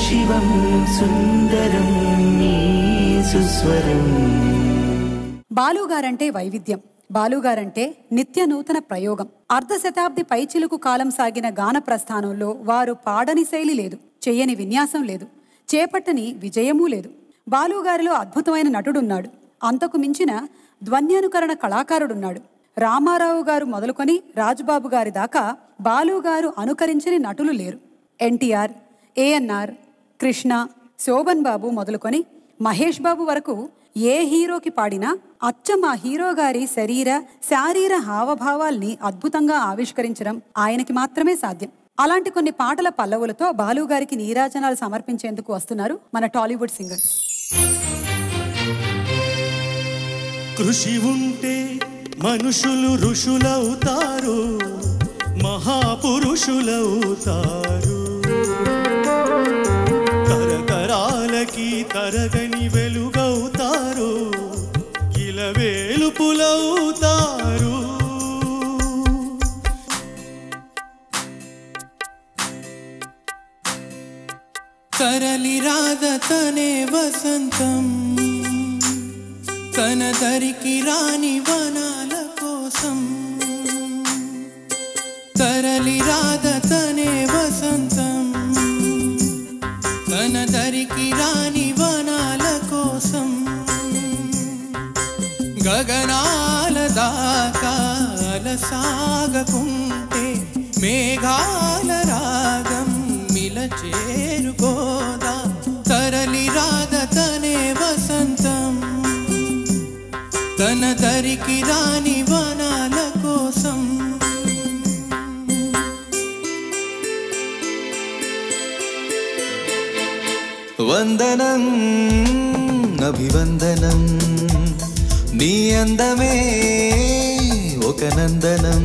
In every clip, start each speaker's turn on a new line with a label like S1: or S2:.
S1: శివం సుందరం నీ సుస్వరం
S2: బాలుగారంటే వైవిధ్యం బాలుగారంటే నిత్య నూతన ప్రయోగం అర్ధ శతాబ్ది పైచిలుకు కాలం సాగిన గాన ప్రస్థానంలో వారు పాడని శైలి లేదు చెయ్యని విన్యాసం లేదు చేపట్టని విజయమూ లేదు బాలుగారిలో అద్భుతమైన నటుడున్నాడు అంతకు మించిన ధ్వన్యానుకరణ కళాకారుడున్నాడు రామారావు గారు మొదలుకొని రాజుబాబు గారి దాకా బాలుగారు అనుకరించని నటులు లేరు ఎన్టీఆర్ ఏఎన్ఆర్ కృష్ణ శోభన్ బాబు మొదలుకొని మహేష్ బాబు వరకు ఏ హీరోకి పాడినా అచ్చం ఆ హీరో గారి శరీర శారీర హావభావాల్ని అద్భుతంగా ఆవిష్కరించడం ఆయనకి మాత్రమే సాధ్యం అలాంటి కొన్ని పాటల పల్లవులతో బాలు గారికి నీరాజనాలు సమర్పించేందుకు వస్తున్నారు మన టాలీవుడ్ సింగర్స్
S3: కృషి ఉంటే మనుషులు ఋషులవుతారు మహాపురుషులవుతారు తరతరాలకి తరగని వెలుగవుతారు ఇలవేలుపులవుతారు
S4: తరలి రాద తనే వసంతం తన దరికి రాని వనాల కోసం తరలి రాద తనే వసంతం తన దరికి రాని వనాల కోసం గగనాల దాకాల సాగకుంటే మేఘాల రాగం మిల చేరుకోదా తరలి రాద తనే వసంతం తన దరికి రాని వనాల కోసం
S5: వందనం అభివందనం నీ అందమే ఒక నందనం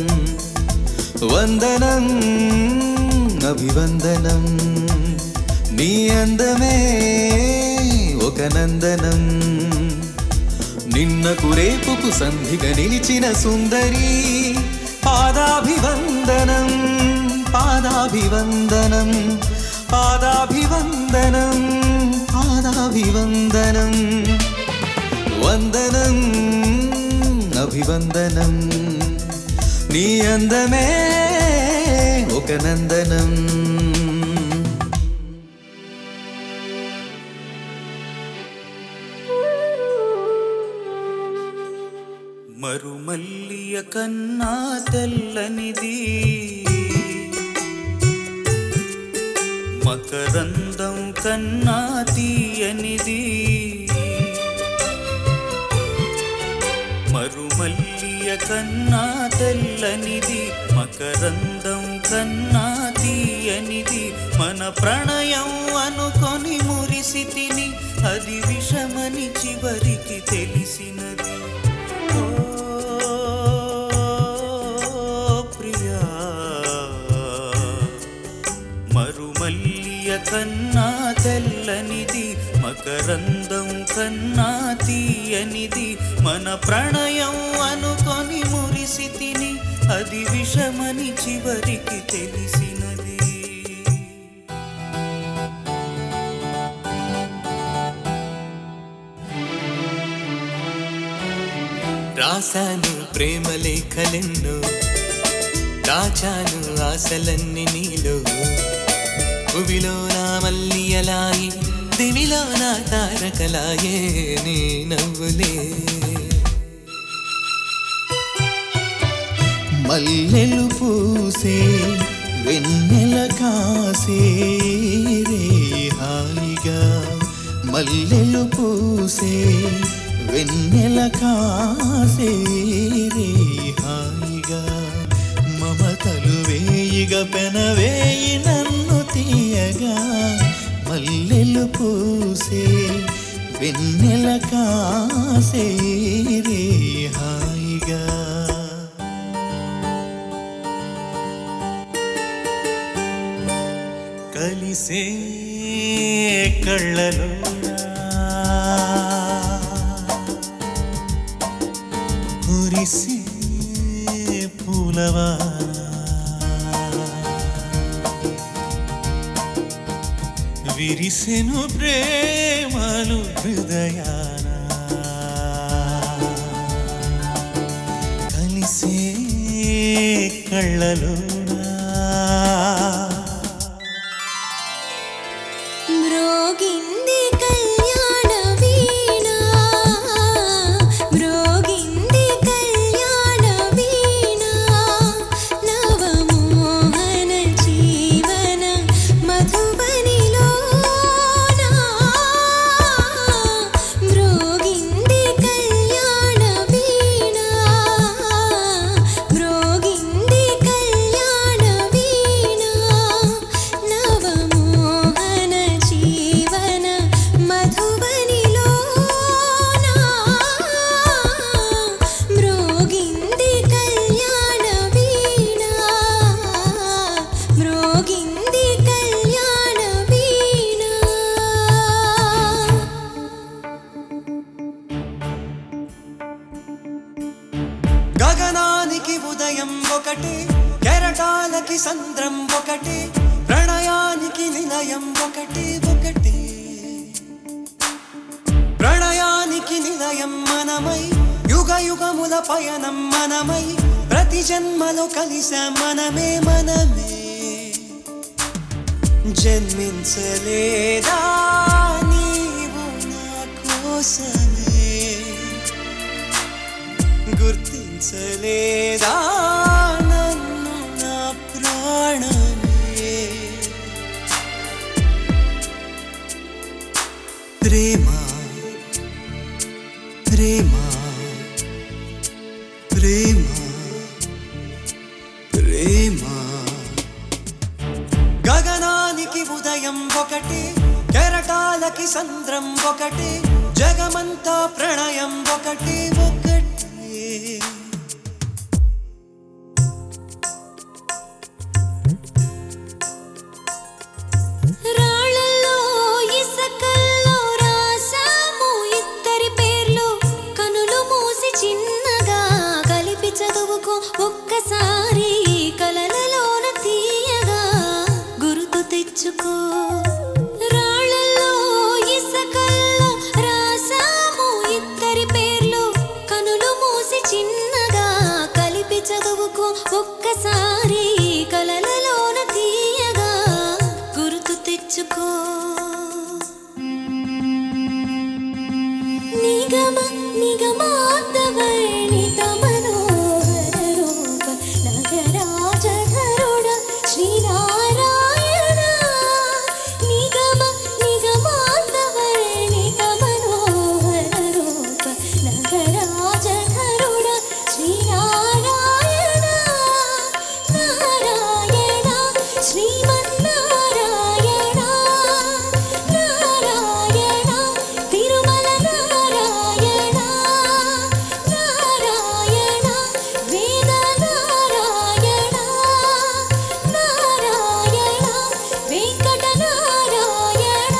S5: వందనం అభివందనం నీ అందమే ఒక నందనం నిన్నకు రేపుకు సంధిగా నిలిచిన సుందరి పాదాభివందనం పాదాభివందనం పాదాభివందనం పాదాభివందనం వందనం అభివందనం నీ అందమే ఒక నందనం
S4: మరుమల్లియ కన్నా తెల్లనిది మకరందం కన్నా తీయనిది మరుమల్లియ కన్నా తెల్లనిది మకరందం కన్నా తీయనిది మన ప్రణయం అనుకొని మురిసితిని అది విషమని చివరికి తెలిసినది ఓ ప్రియా మరుమల్లియ కన్నా తెల్లనిది మకరందం కన్నా తీయనిది మన ప్రణయం అనుకొని మురిసితిని అది విషమని చివరికి తెలిసినది రాశాను ప్రేమ లేఖలెన్నో దాచాను ఆశలన్నీ నీలో భువిలో నా మల్లి అలాయి దివిలో నా తారకలాయే నీ నవ్వులే
S5: మల్లెలు పూసే వెన్నెల కాసే రే హాయిగా మల్లెలు పూసే వెన్నెల కాసే రే హాయిగా మమతలు వేయిగా పెనవేయి నన్ను తీయగా మల్లెలు పూసే వెన్నెల కాసే రే హాయిగా
S3: కలిసే కళ్ళలో కురిసే పూలవాన విరిసెను ప్రేమలు హృదయాన కలిసే కళ్ళలోనా
S6: మ్రోగింది కళ్యాణ వీణ మ్రోగింది కళ్యాణ వీణ నవమోహన జీవన మధుబనిలోన మ్రోగింది కళ్యాణ వీణ మ్రోగింది కళ్యాణ వీణ నవమోహన జీవన మధుబనిలోన మ్రోగింది కళ్యాణ వీణ మ్రోగింది కళ్యాణ వీణ
S4: గగనానికి ఉదయం ఒకటి కెరటాలకి సంద్రం ఒకటి ప్రణయానికి నిలయం ఒకటి ఒకటి ప్రణయానికి నిలయం మనమై యుగ యుగముల పయనం మనమై ప్రతి జన్మలో కలిసాం మనమే మనమే జన్మించలేదా నీవు నా కోసమే గుర్తించలేదా నన్ను నా ప్రాణమే ప్రేమ ప్రేమ ప్రేమ ప్రేమ గగనానికి ఉదయం ఒకటి కెరటాలకి సంద్రం ఒకటి జగమంతా ప్రణయం ఒకటి ఒకటి
S6: రాళ్ళల్లో ఇసకల్లో రాసాము ఇద్దరి పేర్లు కనులు మూసి చిన్నగా కలిపి చదువుకో ఒక్కసారి కలలలోన తీయగా గుర్తు తెచ్చుకో రాళ్ళల్లో ఇసకల్లో రాసాము ఇద్దరి పేర్లు కనులు మూసి చిన్నగా కలిపి చదువుకో ఒక్కసారి కలలలోన తీయగా గుర్తు తెచ్చుకో నిగమ నిగమాంతవర్ణిత మనోహర రూప నగరాజధరుడ శ్రీనారాయణ నిగమ నిగమాంతవర్ణిత మనోహర రూప నగరాజధరుడ శ్రీనారాయణ నారాయణ శ్రీమన్నారాయణ నారాయణ తిరుమల నారాయణ నారాయణ వేద నారాయణ నారాయణ వెంకట నారాయణ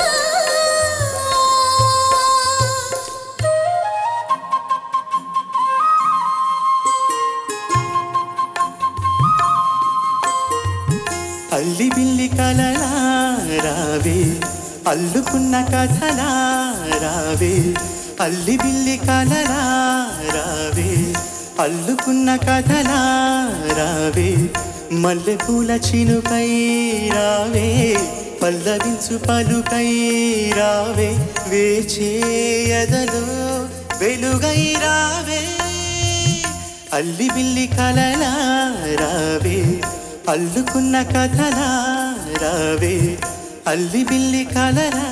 S3: అల్లి బిల్లి కలలా రావే అల్లుకున్న కథలా రావే అల్లి బిల్లి కలలా రావే అల్లుకున్న కథలా రావే మల్లె పూల చినుకై రావే పల్లవించు పలుకై రావే వేచేయదలో వెలుగై రావే అల్లి బిల్లి కలలా రావే అల్లుకున్న కథలా రావే అల్లి బిల్లి కలలా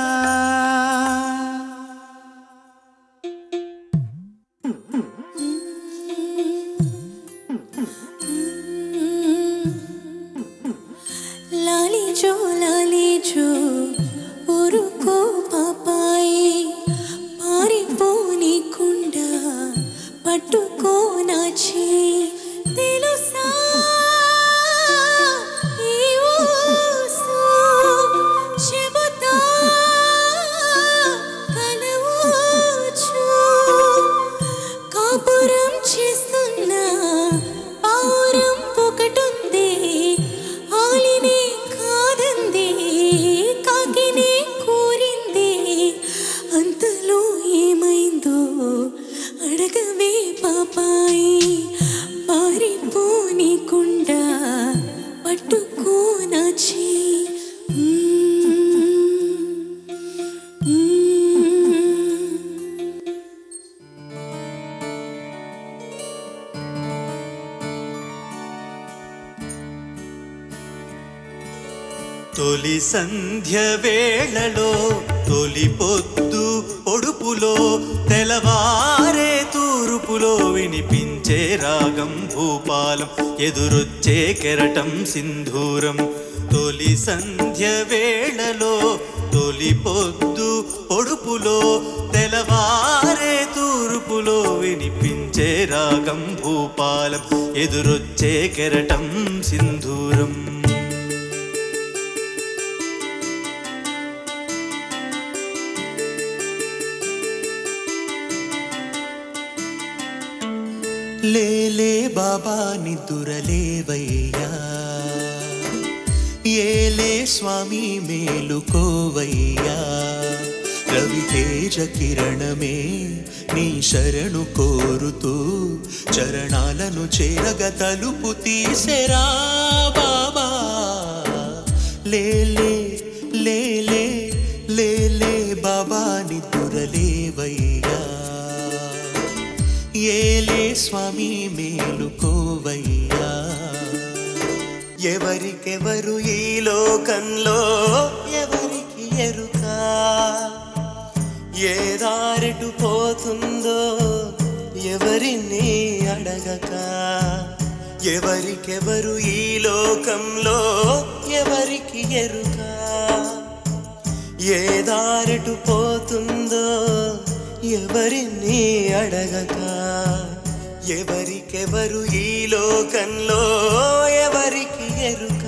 S6: లాలిజో లాలిజో ఉరుకో పాపాయి పారిపోనీకుండా పట్టుకో నా చేయి తెలుసా ఈ ఊసు చెబుతా
S3: తొలి సంధ్య వేళలో తొలి పొద్దు పొడుపులో తెలవారే తూర్పులో వినిపించే రాగం భూపాలం ఎదురొచ్చే కెరటం సింధూరం తొలి సంధ్య వేళలో తొలి పొద్దు పొడుపులో తెలవారే తూర్పులో వినిపించే రాగం భూపాలం ఎదురొచ్చే కెరటం సింధూరం లేలే బాబా నిద్దురలేవయ్యా ఏలే స్వామి మేలుకోవయ్యా రవితేజ కిరణమే నీ శరణు కోరుతూ చరణాలను చేరగ తలుపు తీసెరా బాబా లేలే లేలే లేలే బాబా నిద్దురలేవయ్యా ఏలే స్వామి మేలుకోవయ్యా ఎవరికెవరు ఈ లోకంలో ఎవరికి ఎరుక ఏ దారిటు పోతుందో ఎవరిని అడగక ఎవరికెవరు ఈ లోకంలో ఎవరికి ఎరుక ఏ దారిటు పోతుందో ఎవరిని అడగక ఎవరికెవరు ఈ లోకంలో ఎవరికి ఎరుక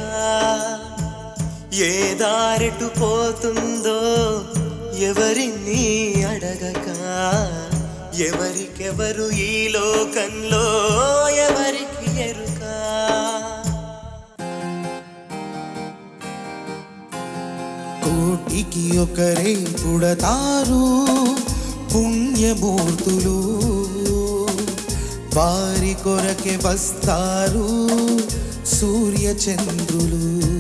S3: ఏ దారిటు పోతుందో ఎవరిని అడగక ఎవరికెవరు ఈ లోకంలో ఎవరికి ఎరుక
S5: కోటికి ఒకరే పుడతారు పుణ్యమూర్తులు వారి కొరకే వస్తారు సూర్యచంద్రులు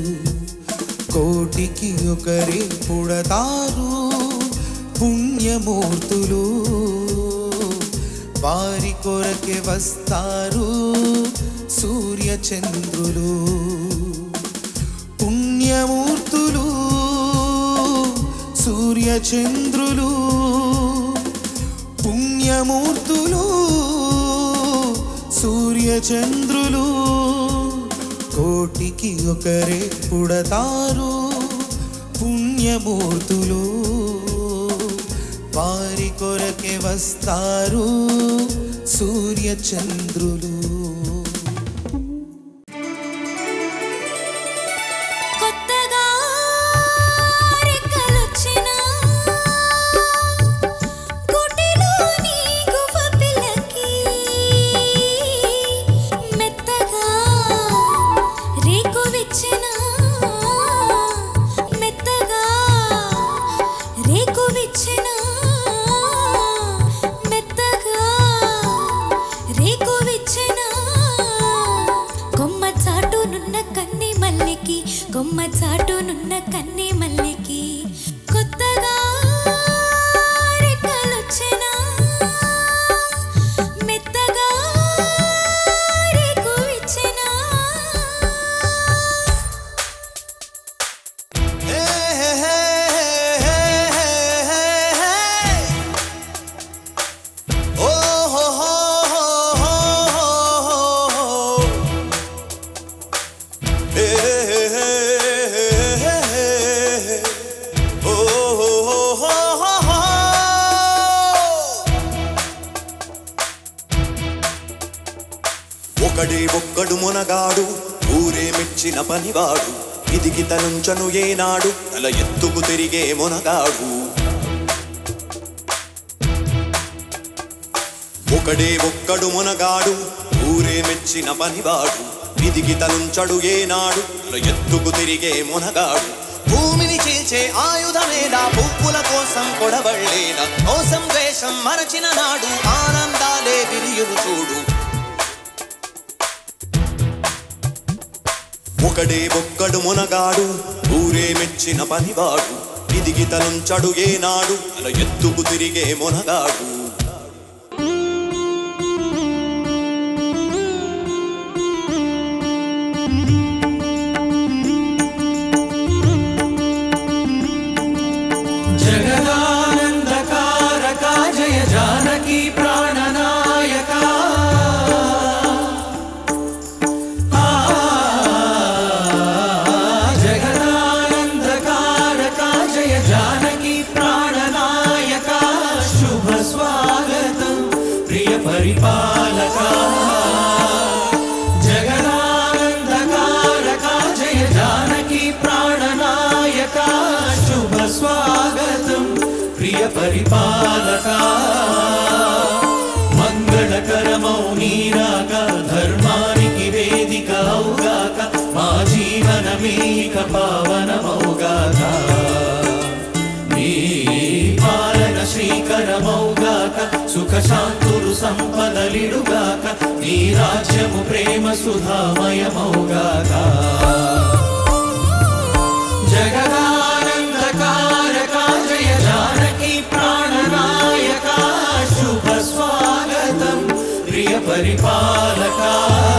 S5: కోటికి ఒకరే పుడతారు పుణ్యమూర్తులు వారి కొరకే వస్తారు సూర్యచంద్రులు పుణ్యమూర్తులు సూర్యచంద్రులు పుణ్యమూర్తులు సూర్యచంద్రులు కోటికి ఒకరే పుడతారు పుణ్యమూర్తులు వారి కొరకే వస్తారు సూర్యచంద్రులు
S6: కొత్తగా రెక్కలొచ్చినా గుటిలోని గువ్వ పిల్లకి మెత్తగా రేకు విచ్చినా మెత్తగా రేకు విచ్చినా మెత్తగా రేకు విచ్చినా కొమ్మ చాటునున్న కన్ని మల్లికి కొమ్మ చాటునున్న కన్ని మల్లికి కొత్తగా రెక్కలొచ్చినా మెత్తగా రేకు విచ్చినా
S3: ఒకడే ఒక్కడు మునగాడు ఊరే మెచ్చిన పనివాడు ఇదికి తలుంచను ఏనాడు తల ఎత్తుకు తిరిగే మునగాడు ఒకడే ఒక్కడు మునగాడు ఊరే మెచ్చిన పనివాడు విధికి తలుంచడు ఏనాడు తల ఎత్తుకు తిరిగే మునగాడు భూమిని చేసే ఆయుధమేనా పువ్వుల కోసం కొడబళ్ళేనా మోసం ద్వేషం మరచిన నాడు ఆనందాలే విరియును చూడు ఒకడే ఒక్కడు మునగాడు ఊరే మెచ్చిన పనివాడు ఇదిగి తలుంచడు ఏనాడు అల ఎత్తుకు తిరిగే మునగాడు
S1: పరిపాలక మంగళకరమౌ నీరాక ధర్మానికి వేదిక అవుగాక మా జీవనమేక పావనమౌగాక నీ పాలన శ్రీకరమౌగాక సుఖ శాంతులు సంపదలిడుగాక నీ రాజ్యము ప్రేమ సుధామయమౌగాక జగదానందకారక జయ జానకి ప్రాణనాయక శుభ స్వాగతం ప్రియ పరిపాలక